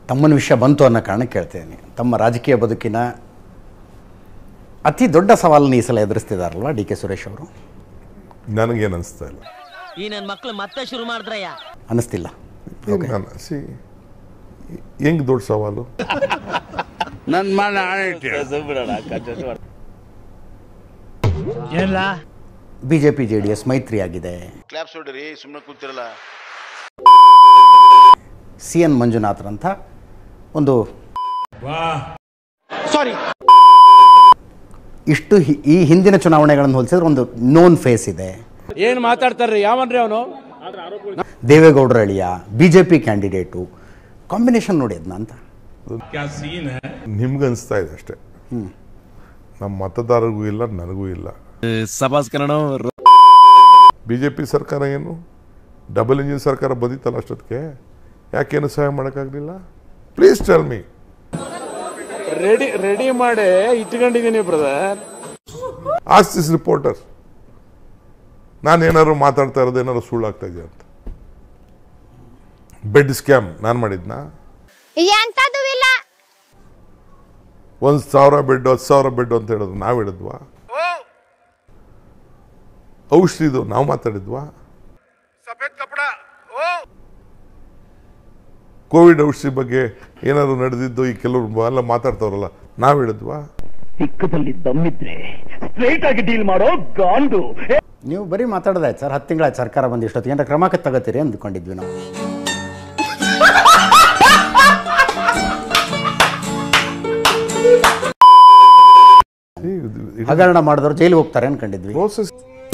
ತಮ್ಮನ ವಿಷಯ ಬಂತು ಅನ್ನೋ ಕಾರಣ ಕೇಳ್ತೇನೆ ತಮ್ಮ ರಾಜಕೀಯ ಬದುಕಿನ ಅತಿ ದೊಡ್ಡ ಸವಾಲನ್ನು ಈ ಸಲ ಎದುರಿಸ್ತಿದಾರಲ್ವಾ ಡಿ ಕೆ ಸುರೇಶ್ ಅವರು ನನಗೇನು ಅನಿಸ್ತಾ ಇಲ್ಲ ಈ ನನ್ ಮಕ್ಳು ಮತ್ತೆ ಶುರು ಮಾಡಿದ್ರಯ್ಯ ಅನ್ನಿಸ್ತಿಲ್ಲ ಏನ್ ನಾನು ಸಿ ಹೆಂಗ್ ದೊಡ್ಡ ಸವಾಲು ನನ್ ಮನ ಆಣೆ B J P J D S ಮೈತ್ರಿ ಆಗಿದೆ ಕ್ಲಾಪ್ಸ್ ಹೊಡ್ರಿ ಸುಮ್ಮನೆ ಕೂತಿರಲ್ಲ ಸಿ ಎನ್ ಮಂಜುನಾಥ್ರಂಥ ಒಂದು ಇಷ್ಟು ಹಿ- ಈ ಹಿಂದಿನ ಚುನಾವಣೆಗಳನ್ನು ಹೋಲಿಸಿದ್ರೆ ಒಂದು ನೋನ್ ಫೇಸ್ ಇದೆ ಏನ್ ಮಾತಾಡ್ತಾರ್ರಿ ಯಾವನ್ರಿ ಅವನು ದೇವೇಗೌಡರ ಅಳಿಯ B J P candidate combination ನೋಡಿ ಅದನ್ನ ಅಂತ ನಿಮ್ಗೆ ಅನಿಸ್ತಾ ಇದೆ ಅಷ್ಟೇ ನಮ್ಮ ಮತದಾರರಿಗೂ ಇಲ್ಲ ನನಗೂ ಇಲ್ಲ ಸಭಾಸ್ ಕನ್ನಡ ಬಿ ಜೆ ಪಿ ಸರ್ಕಾರ ಏನು ಡಬಲ್ ಇಂಜಿನ್ ಸರ್ಕಾರ ಬಂದಿತ್ತಲ್ಲ ಅಷ್ಟೊತ್ತಿಗೆ ಯಾಕೇನು ಸಹಾಯ ಮಾಡೋಕ್ಕಾಗಲಿಲ್ಲ please tell me ready ready ಮಾಡಿ ಇಟ್ಕೊಂಡಿದೀನಿ ಬ್ರದರ್ ಆಸ್ ದಿಸ್ ರಿಪೋರ್ಟರ್ ನಾನು ಏನಾದ್ರು ಮಾತಾಡ್ತಾ ಇರೋದು ಏನಾದ್ರು ಸುಳ್ಳಾಗ್ತಾ ಇದೆಯಾ ಅಂತ ಬೆಡ್ ಸ್ಕ್ಯಾಮ್ ನಾನು ಮಾಡಿದ್ನಾ ಎಂತದು ಇಲ್ಲ ಒಂದು ಸಾವಿರ ಬೆಡ್ ಹತ್ತು ಸಾವಿರ ಬೆಡ್ ಅಂತ ಹೇಳೋದು ನಾವು ಹೇಳಿದ್ವಾ ಔಷಧಿದು ನಾವು ಮಾತಾಡಿದ್ವಾ ಕೋವಿಡ್ ಔಷಧಿ ಬಗ್ಗೆ ಏನಾದ್ರು ನಡೆದಿದ್ದು ಈ ಕೆಲವರು ಎಲ್ಲ ಮಾತಾಡ್ತಾವ್ರಲ್ಲ ನಾವು ಹೇಳಿದ್ವಾ ಸಿಕ್ಕದಲ್ಲಿ ದಮ್ಮಿದ್ರೆ ಸ್ಟ್ರೈಟ್ ಆಗಿ ಡೀಲ್ ಮಾಡೋ ಗಾಂಡು ನೀವು ಬರೀ ಮಾತಾಡೋದಾಯ್ತು ಸರ್ ಹತ್ತು ತಿಂಗಳಾಯ್ತು ಸರ್ಕಾರ ಬಂದು ಇಷ್ಟೊತ್ತಿಗೆ ಏನಾರ ಕ್ರಮಕ್ಕೆ ತಗೋತೀರಿ ಅಂದ್ಕೊಂಡಿದ್ವಿ ನಾವು ಹಗರಣ ಮಾಡಿದವ್ರು ಜೈಲಿಗೆ ಹೋಗ್ತಾರೆ ಅನ್ಕೊಂಡಿದ್ವಿ process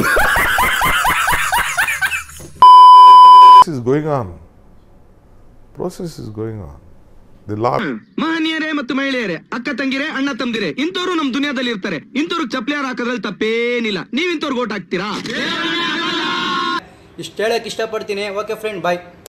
is going on. Process is going on. The law. ಮಹನೀಯರೇ ಮತ್ತು ಮಹಿಳೆಯರೇ ಅಕ್ಕ ತಂಗಿರೇ ಅಣ್ಣ ತಮ್ದಿರೇ ಇಂಥವ್ರು ನಮ್ ದುನಿಯಾದಲ್ಲಿ ಇರ್ತಾರೆ ಇಂಥವ್ರಿಗೆ ಚಪ್ಲಿ ಹಾರ್ ಹಾಕೋದ್ರಲ್ಲಿ ತಪ್ಪೇನಿಲ್ಲ ನೀವ್ ಇಂಥವ್ರಿಗೆ ಓಟ್ ಹಾಕ್ತೀರಾ ಇಷ್ಟು ಹೇಳಕ್ ಇಷ್ಟಪಡ್ತೀನಿ ಓಕೆ ಫ್ರೆಂಡ್ ಬಾಯ್